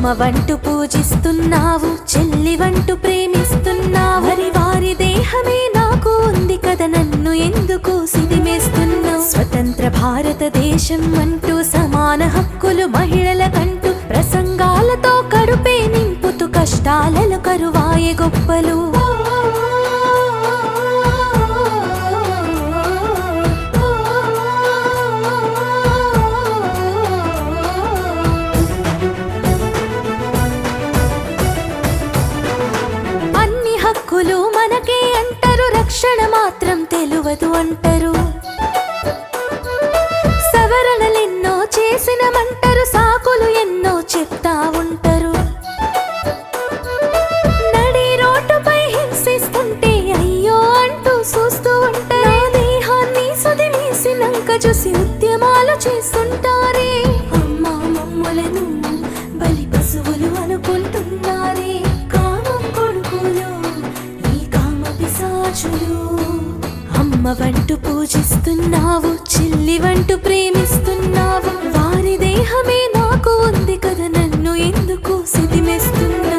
అమ్మ వంటూ పూజిస్తున్నావు చెల్లి వంటూ ప్రేమిస్తున్నావు మరి వారి దేహమే నాకు ఉంది కదా నన్ను ఎందుకు సిదిమేస్తున్నావు స్వతంత్ర భారతదేశం అంటూ సమాన హక్కులు మహిళలకంటూ ప్రసంగాలతో కడుపే నింపుతూ కష్టాలలో కరువాయే గొప్పలు అన్ని హక్కులు మనకే అంటారు రక్షణ మాత్రం తెలువదు అంటారు సవరణలెన్నో చేసినమంటారు సాకులు ఎన్నో చెప్తా ఉంటారు నడి రోడ్డుపై హింసిస్తుంటే అయ్యో అంటూ చూస్తూ ఉంటారు నా దేహాన్ని సుదిమేసినంక చూసి ఉద్యమాలు చేస్తుంటారే అమ్మా మమ్ములను బలి పశువులు అనుకుంటున్నారే కామం కొడుకులు ఈ కామ పిశాచులు అమ్మ వంటూ పూజిస్తున్నావు చెల్లి వంటూ ప్రేమిస్తున్నావు వారి దేహమే నాకు ఉంది కదా నన్ను ఎందుకు సిదిమేస్తున్నావు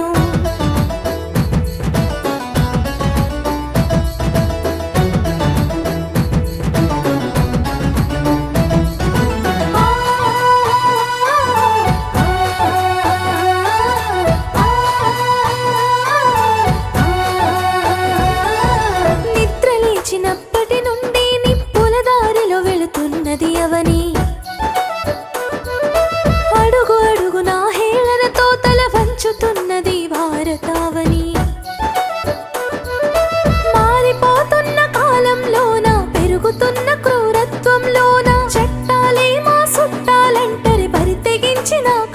నిద్ర లేచినప్పటి నుండి నిప్పుల దారిలో వెళుతున్నది అవని అడుగు అడుగు నా హేళనతో తల వంచుతున్నది భారతావని మారిపోతున్న కాలంలోన పెరుగుతున్న క్రూరత్వంలోన చట్టాలే మా చుట్టాలంటరి బరి తెగించిన